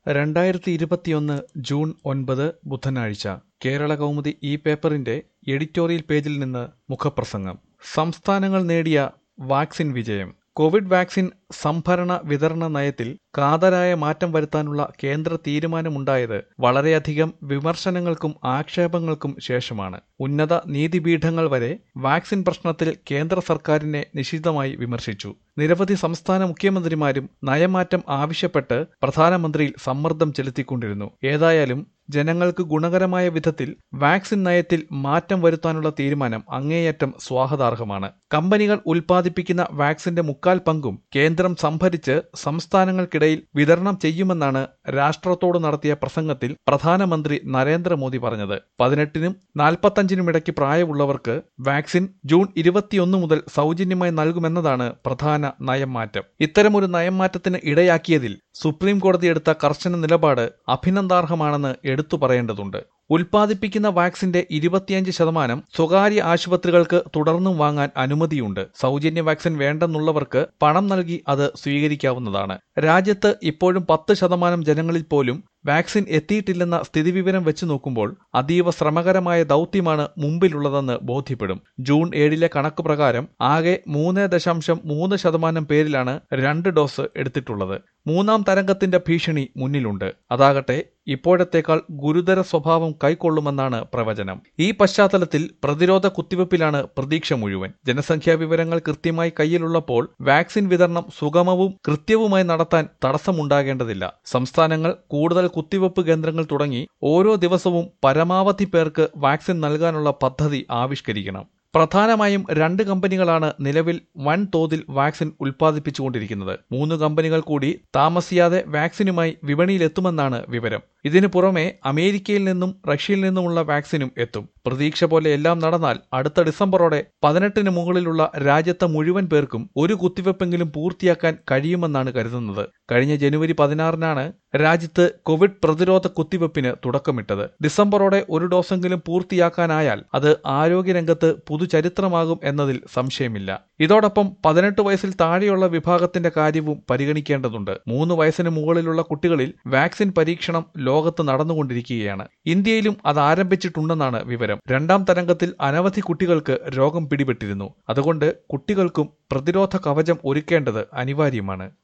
രണ്ടായിരത്തി ഇരുപത്തിയൊന്ന് ജൂൺ ഒൻപത് ബുധനാഴ്ച കേരള കൗമുദി ഈ പേപ്പറിന്റെ എഡിറ്റോറിയൽ പേജിൽ നിന്ന് മുഖപ്രസംഗം സംസ്ഥാനങ്ങൾ നേടിയ വാക്സിൻ വിജയം കോവിഡ് വാക്സിൻ സംഭരണ വിതരണ നയത്തിൽ കാതലായ മാറ്റം വരുത്താനുള്ള കേന്ദ്ര തീരുമാനമുണ്ടായത് വളരെയധികം വിമർശനങ്ങൾക്കും ആക്ഷേപങ്ങൾക്കും ശേഷമാണ് ഉന്നത നീതിപീഠങ്ങൾ വരെ വാക്സിൻ പ്രശ്നത്തിൽ കേന്ദ്ര സർക്കാരിനെ നിശിതമായി വിമർശിച്ചു നിരവധി സംസ്ഥാന മുഖ്യമന്ത്രിമാരും നയമാറ്റം ആവശ്യപ്പെട്ട് പ്രധാനമന്ത്രിയിൽ സമ്മർദ്ദം ചെലുത്തിക്കൊണ്ടിരുന്നു ഏതായാലും ജനങ്ങൾക്ക് ഗുണകരമായ വിധത്തിൽ വാക്സിൻ നയത്തിൽ മാറ്റം വരുത്താനുള്ള തീരുമാനം അങ്ങേയറ്റം സ്വാഗതാർഹമാണ് കമ്പനികൾ ഉൽപ്പാദിപ്പിക്കുന്ന വാക്സിന്റെ മുക്കാൽ പങ്കും കേന്ദ്രം സംഭരിച്ച് സംസ്ഥാനങ്ങൾക്കിടയിൽ വിതരണം ചെയ്യുമെന്നാണ് രാഷ്ട്രത്തോട് നടത്തിയ പ്രസംഗത്തിൽ പ്രധാനമന്ത്രി നരേന്ദ്രമോദി പറഞ്ഞത് പതിനെട്ടിനും നാൽപ്പത്തഞ്ചിനും ഇടയ്ക്ക് പ്രായമുള്ളവർക്ക് വാക്സിൻ ജൂൺ ഇരുപത്തിയൊന്ന് മുതൽ സൗജന്യമായി നൽകുമെന്നതാണ് പ്രധാന നയം മാറ്റം ഇത്തരമൊരു നയം മാറ്റത്തിന് ഇടയാക്കിയതിൽ സുപ്രീം കോടതി എടുത്ത കർശന നിലപാട് അഭിനന്ദാർഹമാണെന്ന് എടുത്തു പറയേണ്ടതുണ്ട് ഉൽപ്പാദിപ്പിക്കുന്ന വാക്സിന്റെ ഇരുപത്തിയഞ്ച് ശതമാനം സ്വകാര്യ ആശുപത്രികൾക്ക് തുടർന്നും വാങ്ങാൻ അനുമതിയുണ്ട് സൗജന്യ വാക്സിൻ വേണ്ടെന്നുള്ളവർക്ക് പണം നൽകി അത് സ്വീകരിക്കാവുന്നതാണ് രാജ്യത്ത് ഇപ്പോഴും പത്ത് ശതമാനം ജനങ്ങളിൽ പോലും വാക്സിൻ എത്തിയിട്ടില്ലെന്ന സ്ഥിതിവിവരം വെച്ച് നോക്കുമ്പോൾ അതീവ ശ്രമകരമായ ദൗത്യമാണ് മുമ്പിലുള്ളതെന്ന് ബോധ്യപ്പെടും ജൂൺ ഏഴിലെ കണക്ക് പ്രകാരം ആകെ മൂന്ന് ദശാംശം മൂന്ന് ശതമാനം പേരിലാണ് രണ്ട് ഡോസ് എടുത്തിട്ടുള്ളത് മൂന്നാം തരംഗത്തിന്റെ ഭീഷണി മുന്നിലുണ്ട് അതാകട്ടെ ഇപ്പോഴത്തേക്കാൾ ഗുരുതര സ്വഭാവം കൈക്കൊള്ളുമെന്നാണ് പ്രവചനം ഈ പശ്ചാത്തലത്തിൽ പ്രതിരോധ കുത്തിവയ്പ്പിലാണ് പ്രതീക്ഷ മുഴുവൻ ജനസംഖ്യാ വിവരങ്ങൾ കൃത്യമായി കയ്യിലുള്ളപ്പോൾ വാക്സിൻ വിതരണം സുഗമവും കൃത്യവുമായി നടത്താൻ തടസ്സമുണ്ടാകേണ്ടതില്ല സംസ്ഥാനങ്ങൾ കൂടുതൽ കുത്തിവയ്പ്പ് കേന്ദ്രങ്ങൾ തുടങ്ങി ഓരോ ദിവസവും പരമാവധി പേർക്ക് വാക്സിൻ നൽകാനുള്ള പദ്ധതി ആവിഷ്കരിക്കണം പ്രധാനമായും രണ്ട് കമ്പനികളാണ് നിലവിൽ വൻതോതിൽ വാക്സിൻ ഉൽപ്പാദിപ്പിച്ചുകൊണ്ടിരിക്കുന്നത് മൂന്ന് കമ്പനികൾ കൂടി താമസിയാതെ വാക്സിനുമായി വിപണിയിലെത്തുമെന്നാണ് വിവരം ഇതിനു പുറമെ അമേരിക്കയിൽ നിന്നും റഷ്യയിൽ നിന്നുമുള്ള വാക്സിനും എത്തും പ്രതീക്ഷ പോലെ എല്ലാം നടന്നാൽ അടുത്ത ഡിസംബറോടെ പതിനെട്ടിന് മുകളിലുള്ള രാജ്യത്തെ മുഴുവൻ പേർക്കും ഒരു കുത്തിവെപ്പെങ്കിലും പൂർത്തിയാക്കാൻ കഴിയുമെന്നാണ് കരുതുന്നത് കഴിഞ്ഞ ജനുവരി പതിനാറിനാണ് രാജ്യത്ത് കോവിഡ് പ്രതിരോധ കുത്തിവെപ്പിന് തുടക്കമിട്ടത് ഡിസംബറോടെ ഒരു ഡോസെങ്കിലും പൂർത്തിയാക്കാനായാൽ അത് ആരോഗ്യരംഗത്ത് പുതുചരിത്രമാകും എന്നതിൽ സംശയമില്ല ഇതോടൊപ്പം പതിനെട്ട് വയസ്സിൽ താഴെയുള്ള വിഭാഗത്തിന്റെ കാര്യവും പരിഗണിക്കേണ്ടതുണ്ട് മൂന്ന് വയസ്സിന് മുകളിലുള്ള കുട്ടികളിൽ വാക്സിൻ പരീക്ഷണം ലോകത്ത് നടന്നുകൊണ്ടിരിക്കുകയാണ് ഇന്ത്യയിലും അത് ആരംഭിച്ചിട്ടുണ്ടെന്നാണ് വിവരം രണ്ടാം തരംഗത്തിൽ അനവധി കുട്ടികൾക്ക് രോഗം പിടിപെട്ടിരുന്നു അതുകൊണ്ട് കുട്ടികൾക്കും പ്രതിരോധ കവചം ഒരുക്കേണ്ടത് അനിവാര്യമാണ്